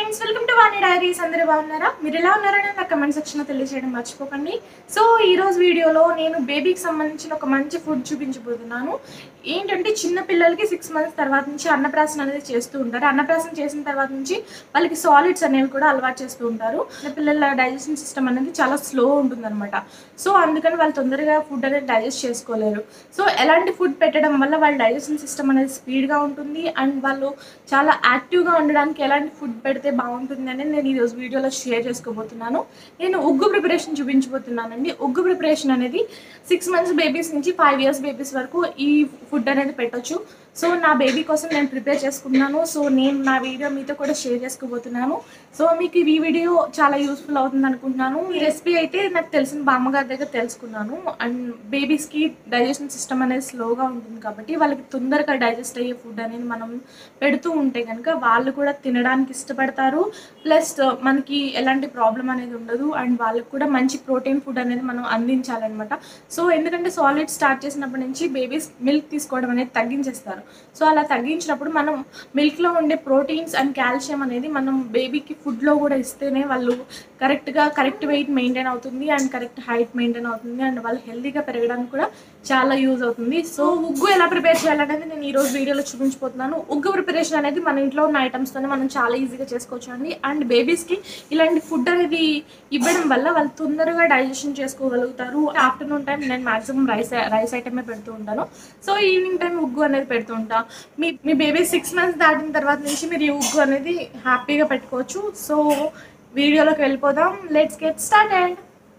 friends welcome to Vani diaries అందరూ బాగున్నారా మీరు ఎలా ఉన్నారని నా కమెంట్ సెక్షన్లో తెలియజేయడం మర్చిపోకండి సో ఈ రోజు వీడియోలో నేను బేబీకి సంబంధించిన ఒక మంచి ఫుడ్ చూపించబోతున్నాను ఏంటంటే చిన్న పిల్లలకి సిక్స్ మంత్స్ తర్వాత నుంచి అన్నప్రాసన అనేది చేస్తూ ఉంటారు అన్నప్రాసన చేసిన తర్వాత నుంచి వాళ్ళకి సాలిడ్స్ అనేవి కూడా అలవాటు చేస్తూ ఉంటారు చిన్న పిల్లల డైజెషన్ సిస్టమ్ అనేది చాలా స్లో ఉంటుందన్నమాట సో అందుకని వాళ్ళు తొందరగా ఫుడ్ అనేది డైజెస్ట్ చేసుకోలేరు సో ఎలాంటి ఫుడ్ పెట్టడం వల్ల వాళ్ళ డైజెషన్ సిస్టమ్ అనేది స్పీడ్గా ఉంటుంది అండ్ వాళ్ళు చాలా యాక్టివ్గా ఉండడానికి ఎలాంటి ఫుడ్ పెడితే బాగుంటుంది అనేది నేను ఈరోజు వీడియోలో షేర్ చేసుకోబోతున్నాను నేను ఉగ్గు ప్రిపరేషన్ చూపించబోతున్నానండి ఉగ్గు ప్రిపరేషన్ అనేది సిక్స్ మంత్స్ బేబీస్ నుంచి ఫైవ్ ఇయర్స్ బేబీస్ వరకు ఈ ఫుడ్ అనేది పెట్టొచ్చు సో నా బేబీ కోసం నేను ప్రిపేర్ చేసుకున్నాను సో నేను నా వీడియో మీతో కూడా షేర్ చేసుకోబోతున్నాను సో మీకు ఈ వీడియో చాలా యూస్ఫుల్ అవుతుంది అనుకుంటున్నాను ఈ రెసిపీ అయితే నాకు తెలిసిన బామ్మగారి దగ్గర తెలుసుకున్నాను అండ్ బేబీస్కి డైజెషన్ సిస్టమ్ అనేది స్లోగా ఉంటుంది కాబట్టి వాళ్ళకి తొందరగా డైజెస్ట్ అయ్యే ఫుడ్ అనేది మనం పెడుతూ ఉంటే కనుక వాళ్ళు కూడా తినడానికి ఇష్టపడతారు ప్లస్ మనకి ఎలాంటి ప్రాబ్లం అనేది ఉండదు అండ్ వాళ్ళకి కూడా మంచి ప్రోటీన్ ఫుడ్ అనేది మనం అందించాలన్నమాట సో ఎందుకంటే సాలిడ్ స్టార్ట్ చేసినప్పటి నుంచి బేబీస్ మిల్క్ తీసుకోవడం అనేది తగ్గించేస్తారు సో అలా తగ్గించినప్పుడు మనం మిల్క్లో ఉండే ప్రోటీన్స్ అండ్ కాల్షియం అనేది మనం బేబీకి ఫుడ్లో కూడా ఇస్తేనే వాళ్ళు కరెక్ట్గా కరెక్ట్ వెయిట్ మెయింటైన్ అవుతుంది అండ్ కరెక్ట్ హైట్ మెయింటైన్ అవుతుంది అండ్ వాళ్ళు హెల్తీగా పెరగడానికి కూడా చాలా యూజ్ అవుతుంది సో ఉగ్గు ఎలా ప్రిపేర్ చేయాలనేది నేను ఈ రోజు వీడియోలో చూపించబోతున్నాను ఉగ్గు ప్రిపరేషన్ అనేది మన ఇంట్లో ఉన్న ఐటమ్స్తోనే మనం చాలా ఈజీగా చేసుకోవచ్చు అండి అండ్ బేబీస్కి ఇలాంటి ఫుడ్ అనేది ఇవ్వడం వల్ల వాళ్ళు తొందరగా డైజెషన్ చేసుకోగలుగుతారు ఆఫ్టర్నూన్ టైం నేను మాక్సిమం రైస్ రైస్ ఐటమే పెడుతూ ఉంటాను సో ఈవినింగ్ టైం ఉగ్గు అనేది పెడుతూ ఉంటా మీ మీ బేబీ సిక్స్ మంత్స్ దాటిన తర్వాత నుంచి మీరు ఈ ఉగ్గు అనేది హ్యాపీగా పెట్టుకోవచ్చు సో వీడియోలోకి వెళ్ళిపోదాం లెట్స్ గెట్ స్టార్టెడ్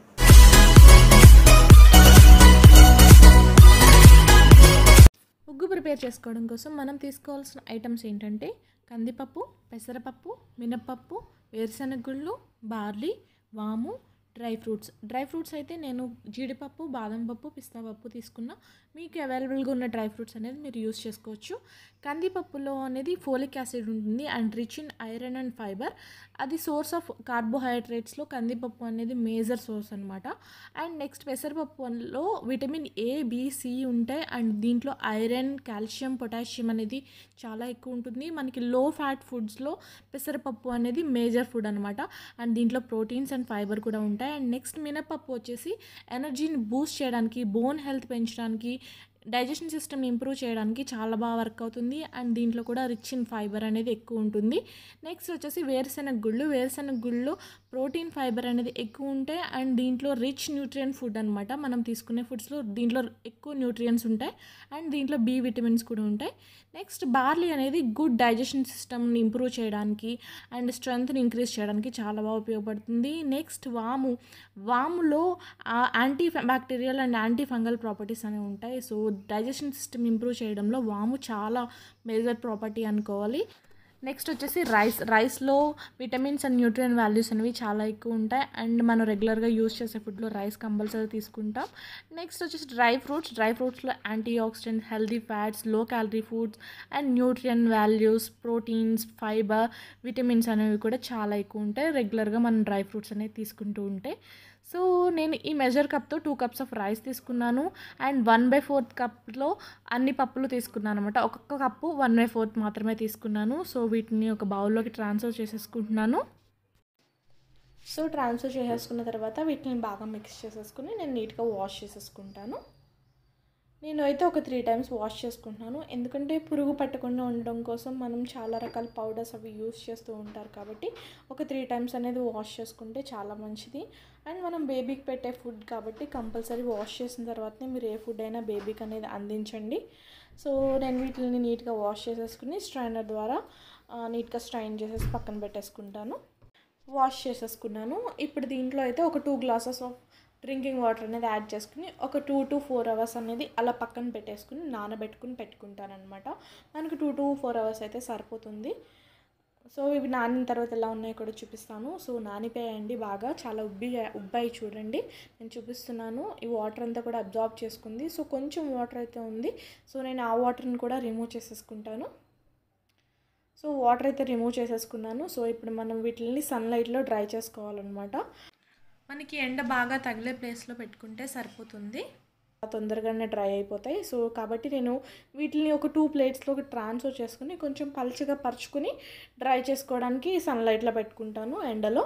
ఉగ్గు ప్రిపేర్ చేసుకోవడం కోసం మనం తీసుకోవాల్సిన ఐటమ్స్ ఏంటంటే కందిపప్పు పెసరపప్పు మినప్పప్పు వేరుశనగ గుళ్ళు బార్లీ వాము డ్రై ఫ్రూట్స్ డ్రై ఫ్రూట్స్ అయితే నేను జీడిపప్పు బాదం పప్పు పిస్తా పప్పు తీసుకున్నా మీకు అవైలబుల్గా ఉన్న డ్రై ఫ్రూట్స్ అనేది మీరు యూస్ చేసుకోవచ్చు కందిపప్పులో అనేది ఫోలిక్ యాసిడ్ ఉంటుంది and rich in iron and fibre అది సోర్స్ ఆఫ్ కార్బోహైడ్రేట్స్లో కందిపప్పు అనేది మేజర్ సోర్స్ అనమాట అండ్ నెక్స్ట్ పెసరపప్పులో విటమిన్ ఏ బిసి ఉంటాయి అండ్ దీంట్లో ఐరన్ కాల్షియం పొటాషియం అనేది చాలా ఎక్కువ ఉంటుంది మనకి లో ఫ్యాట్ ఫుడ్స్లో పెసరపప్పు అనేది మేజర్ ఫుడ్ అనమాట అండ్ దీంట్లో ప్రోటీన్స్ అండ్ ఫైబర్ కూడా ఉంటాయి అండ్ నెక్స్ట్ మినపప్పు వచ్చేసి ఎనర్జీని బూస్ట్ చేయడానికి బోన్ హెల్త్ పెంచడానికి డైజెషన్ సిస్టమ్ ఇంప్రూవ్ చేయడానికి చాలా బాగా వర్క్ అవుతుంది అండ్ దీంట్లో కూడా రిచ్ ఇన్ ఫైబర్ అనేది ఎక్కువ ఉంటుంది నెక్స్ట్ వచ్చేసి వేరుశెనగ గుళ్ళు వేరుశెనగ గుళ్ళు ప్రోటీన్ ఫైబర్ అనేది ఎక్కువ ఉంటాయి అండ్ దీంట్లో రిచ్ న్యూట్రియన్ ఫుడ్ అనమాట మనం తీసుకునే ఫుడ్స్లో దీంట్లో ఎక్కువ న్యూట్రియన్స్ ఉంటాయి అండ్ దీంట్లో బి విటమిన్స్ కూడా ఉంటాయి నెక్స్ట్ బార్లీ అనేది గుడ్ డైజెషన్ సిస్టమ్ని ఇంప్రూవ్ చేయడానికి అండ్ స్ట్రెంగ్త్ని ఇంక్రీజ్ చేయడానికి చాలా బాగా ఉపయోగపడుతుంది నెక్స్ట్ వాము వాములో antibacterial and antifungal properties అనేవి ఉంటాయి సో డైజెషన్ సిస్టమ్ ఇంప్రూవ్ చేయడంలో వాము చాలా మేజర్ ప్రాపర్టీ అనుకోవాలి నెక్స్ట్ వచ్చేసి రైస్ రైస్లో విటమిన్స్ అండ్ న్యూట్రియన్ వాల్యూస్ అనేవి చాలా ఎక్కువ ఉంటాయి అండ్ మనం రెగ్యులర్గా యూస్ చేసే ఫుడ్లో రైస్ కంపల్సరీ తీసుకుంటాం నెక్స్ట్ వచ్చేసి డ్రై ఫ్రూట్స్ డ్రై ఫ్రూట్స్లో antioxidants healthy fats low calorie foods and nutrient values proteins fibre vitamins అనేవి కూడా చాలా ఎక్కువ ఉంటాయి రెగ్యులర్గా మనం డ్రై ఫ్రూట్స్ అనేవి తీసుకుంటూ ఉంటే సో నేను ఈ మెజర్ కప్తో టూ కప్స్ ఆఫ్ రైస్ తీసుకున్నాను అండ్ వన్ బై ఫోర్త్ కప్లో అన్ని పప్పులు తీసుకున్నాను అనమాట ఒక్కొక్క కప్పు వన్ బై ఫోర్త్ మాత్రమే తీసుకున్నాను సో వీటిని ఒక బౌల్లోకి ట్రాన్స్ఫర్ చేసేసుకుంటున్నాను సో ట్రాన్స్ఫర్ చేసేసుకున్న తర్వాత వీటిని బాగా మిక్స్ చేసేసుకుని నేను నీట్గా వాష్ చేసేసుకుంటాను నేను అయితే ఒక త్రీ టైమ్స్ వాష్ చేసుకుంటున్నాను ఎందుకంటే పురుగు పట్టకుండా ఉండడం కోసం మనం చాలా రకాల పౌడర్స్ అవి యూస్ చేస్తూ ఉంటారు కాబట్టి ఒక త్రీ టైమ్స్ అనేది వాష్ చేసుకుంటే చాలా మంచిది అండ్ మనం బేబీకి పెట్టే ఫుడ్ కాబట్టి కంపల్సరీ వాష్ చేసిన తర్వాతనే మీరు ఏ ఫుడ్ అయినా బేబీకి అనేది అందించండి సో నేను వీటిని నీట్గా వాష్ చేసేసుకుని స్ట్రైనర్ ద్వారా నీట్గా స్ట్రైన్ చేసేసి పక్కన పెట్టేసుకుంటాను వాష్ చేసేసుకున్నాను ఇప్పుడు దీంట్లో అయితే ఒక two glasses of drinking water అనేది యాడ్ చేసుకుని ఒక టూ టు ఫోర్ అవర్స్ అనేది అలా పక్కన పెట్టేసుకుని నానబెట్టుకుని పెట్టుకుంటాను అనమాట మనకు టూ టు ఫోర్ అవర్స్ అయితే సరిపోతుంది సో ఇవి నానిన తర్వాత ఎలా ఉన్నాయో కూడా చూపిస్తాను సో నానిపోయాయండి బాగా చాలా ఉబ్బి ఉబ్బాయి చూడండి నేను చూపిస్తున్నాను ఈ వాటర్ అంతా కూడా అబ్జార్బ్ చేసుకుంది సో కొంచెం వాటర్ అయితే ఉంది సో నేను ఆ వాటర్ని కూడా రిమూవ్ చేసేసుకుంటాను సో వాటర్ అయితే రిమూవ్ చేసేసుకున్నాను సో ఇప్పుడు మనం వీటిని సన్లైట్లో డ్రై చేసుకోవాలన్నమాట మనకి ఎండ బాగా తగిలే ప్లేస్లో పెట్టుకుంటే సరిపోతుంది తొందరగానే డ్రై అయిపోతాయి సో కాబట్టి నేను వీటిని ఒక టూ ప్లేట్స్లోకి ట్రాన్స్ఫర్ చేసుకుని కొంచెం పలుచగా పరుచుకుని డ్రై చేసుకోవడానికి సన్లైట్లో పెట్టుకుంటాను ఎండలో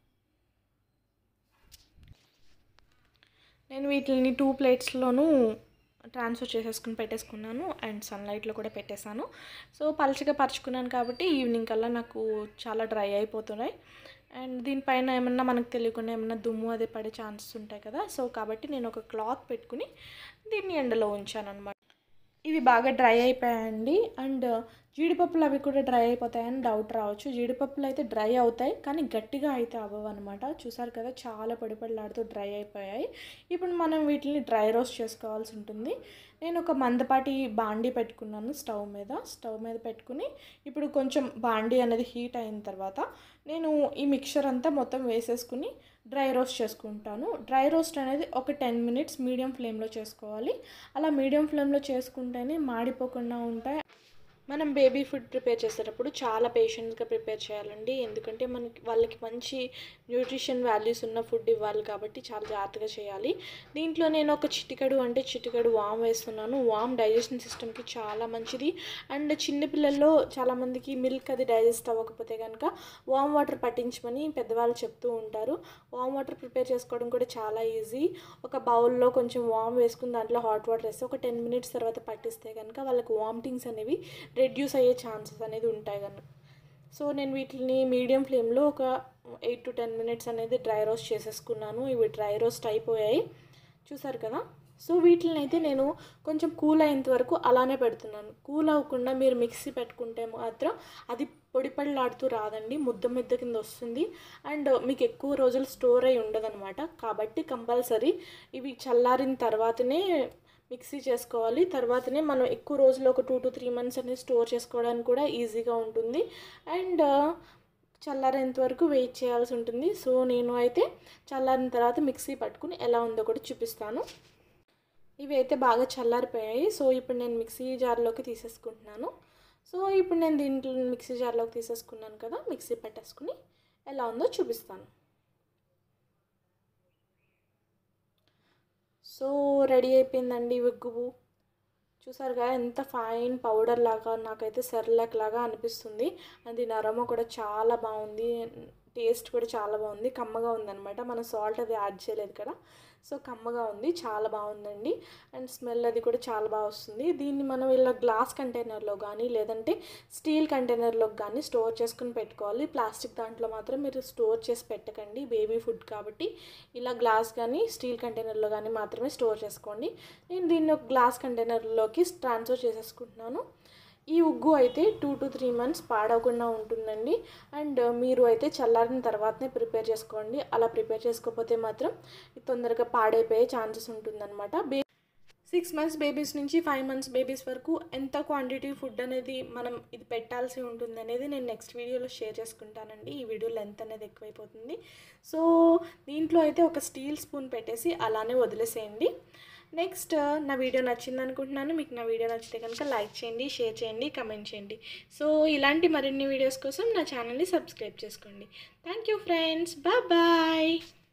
నేను వీటిని టూ ప్లేట్స్లోనూ ట్రాన్స్ఫర్ చేసేసుకుని పెట్టేసుకున్నాను అండ్ సన్లైట్లో కూడా పెట్టేశాను సో పలుచగా పరుచుకున్నాను కాబట్టి ఈవినింగ్ కల్లా నాకు చాలా డ్రై అయిపోతున్నాయి అండ్ దీనిపైన ఏమన్నా మనకు తెలియకుండా ఏమన్నా దుమ్ము అది పడే ఛాన్సెస్ ఉంటాయి కదా సో కాబట్టి నేను ఒక క్లాత్ పెట్టుకుని దీన్ని ఎండలో ఉంచాను అనమాట ఇవి బాగా డ్రై అయిపోయాయండి అండ్ జీడిపప్పులు అవి కూడా డ్రై అయిపోతాయని డౌట్ రావచ్చు జీడిపప్పులు అయితే డ్రై అవుతాయి కానీ గట్టిగా అయితే అవ్వవు అనమాట చూసారు కదా చాలా పొడి పొడిలాడుతూ డ్రై అయిపోయాయి ఇప్పుడు మనం వీటిని డ్రై రోస్ట్ చేసుకోవాల్సి ఉంటుంది నేను ఒక మందపాటి బాండీ పెట్టుకున్నాను స్టవ్ మీద స్టవ్ మీద పెట్టుకుని ఇప్పుడు కొంచెం బాండీ అనేది హీట్ అయిన తర్వాత నేను ఈ మిక్చర్ అంతా మొత్తం వేసేసుకుని డ్రై రోస్ట్ చేసుకుంటాను డ్రై రోస్ట్ అనేది ఒక టెన్ మినిట్స్ మీడియం ఫ్లేమ్లో చేసుకోవాలి అలా మీడియం ఫ్లేమ్లో చేసుకుంటేనే మాడిపోకుండా ఉంటాయి మనం బేబీ ఫుడ్ ప్రిపేర్ చేసేటప్పుడు చాలా పేషెంట్గా ప్రిపేర్ చేయాలండి ఎందుకంటే మనకి వాళ్ళకి మంచి న్యూట్రిషన్ వాల్యూస్ ఉన్న ఫుడ్ ఇవ్వాలి కాబట్టి చాలా జాగ్రత్తగా చేయాలి దీంట్లో నేను ఒక చిటికెడు అంటే చిటికెడు వామ్ వేస్తున్నాను వామ్ డైజెషన్ సిస్టమ్కి చాలా మంచిది అండ్ చిన్నపిల్లల్లో చాలామందికి మిల్క్ అది డైజెస్ట్ అవ్వకపోతే కనుక వామ్ వాటర్ పట్టించమని పెద్దవాళ్ళు చెప్తూ ఉంటారు వామ్ వాటర్ ప్రిపేర్ చేసుకోవడం కూడా చాలా ఈజీ ఒక బౌల్లో కొంచెం వామ్ వేసుకుని దాంట్లో హాట్ వాటర్ వేస్తే ఒక టెన్ మినిట్స్ తర్వాత పట్టిస్తే కనుక వాళ్ళకి వామిటింగ్స్ అనేవి రెడ్యూస్ అయ్యే ఛాన్సెస్ అనేది ఉంటాయి కనుక సో నేను వీటిని మీడియం ఫ్లేమ్లో ఒక ఎయిట్ టు టెన్ మినిట్స్ అనేది డ్రై రోస్ట్ చేసేసుకున్నాను ఇవి డ్రై రోస్ట్ అయిపోయాయి చూసారు కదా సో వీటిని అయితే నేను కొంచెం కూల్ అయ్యేంత వరకు అలానే పెడుతున్నాను కూల్ అవ్వకుండా మీరు మిక్సీ పెట్టుకుంటే మాత్రం అది పొడి పళ్ళాడుతూ రాదండి ముద్ద ముద్ద కింద వస్తుంది అండ్ మీకు ఎక్కువ రోజులు స్టోర్ అయి ఉండదన్నమాట కాబట్టి కంపల్సరీ ఇవి చల్లారిన తర్వాతనే మిక్సీ చేసుకోవాలి తర్వాతనే మనం ఎక్కువ రోజులు ఒక టూ టు త్రీ మంత్స్ అనేది స్టోర్ చేసుకోవడానికి కూడా ఈజీగా ఉంటుంది అండ్ చల్లారేంత వరకు వెయిట్ చేయాల్సి ఉంటుంది సో నేను అయితే చల్లారిన తర్వాత మిక్సీ పట్టుకుని ఎలా ఉందో కూడా చూపిస్తాను ఇవి అయితే బాగా చల్లారిపోయాయి సో ఇప్పుడు నేను మిక్సీ జార్లోకి తీసేసుకుంటున్నాను సో ఇప్పుడు నేను దీంట్లో మిక్సీ జార్లోకి తీసేసుకున్నాను కదా మిక్సీ పట్టేసుకుని ఎలా ఉందో చూపిస్తాను సో రెడీ అయిపోయిందండి విగ్గు చూసారు కదా ఎంత ఫైన్ పౌడర్ లాగా నాకైతే సెర్లాక్ లాగా అనిపిస్తుంది అది నరమ కూడా చాలా బాగుంది టేస్ట్ కూడా చాలా బాగుంది కమ్మగా ఉందన్నమాట మనం సాల్ట్ అది యాడ్ చేయలేదు కదా సో కమ్మగా ఉంది చాలా బాగుందండి అండ్ స్మెల్ అది కూడా చాలా బాగా వస్తుంది దీన్ని మనం ఇలా గ్లాస్ కంటైనర్లో కానీ లేదంటే స్టీల్ కంటైనర్లో కానీ స్టోర్ చేసుకుని పెట్టుకోవాలి ప్లాస్టిక్ దాంట్లో మాత్రం మీరు స్టోర్ చేసి పెట్టకండి బేబీ ఫుడ్ కాబట్టి ఇలా గ్లాస్ కానీ స్టీల్ కంటైనర్లో కానీ మాత్రమే స్టోర్ చేసుకోండి నేను దీన్ని ఒక గ్లాస్ కంటైనర్లోకి ట్రాన్స్ఫర్ చేసేసుకుంటున్నాను ఈ ఉగ్గు అయితే టూ టు త్రీ మంత్స్ పాడవకుండా ఉంటుందండి అండ్ మీరు అయితే చల్లారిన తర్వాతనే ప్రిపేర్ చేసుకోండి అలా ప్రిపేర్ చేసుకోకపోతే మాత్రం తొందరగా పాడైపోయే ఛాన్సెస్ ఉంటుందన్నమాట బే సిక్స్ మంత్స్ బేబీస్ నుంచి ఫైవ్ మంత్స్ బేబీస్ వరకు ఎంత క్వాంటిటీ ఫుడ్ అనేది మనం ఇది పెట్టాల్సి ఉంటుంది అనేది నేను నెక్స్ట్ వీడియోలో షేర్ చేసుకుంటానండి ఈ వీడియో లెంత్ అనేది ఎక్కువైపోతుంది సో దీంట్లో అయితే ఒక స్టీల్ స్పూన్ పెట్టేసి అలానే వదిలేసేయండి నెక్స్ట్ నా వీడియో నచ్చింది అనుకుంటున్నాను మీకు నా వీడియో నచ్చితే కనుక లైక్ చేయండి షేర్ చేయండి కమెంట్ చేయండి సో ఇలాంటి మరిన్ని వీడియోస్ కోసం నా ఛానల్ని సబ్స్క్రైబ్ చేసుకోండి థ్యాంక్ యూ ఫ్రెండ్స్ బాయ్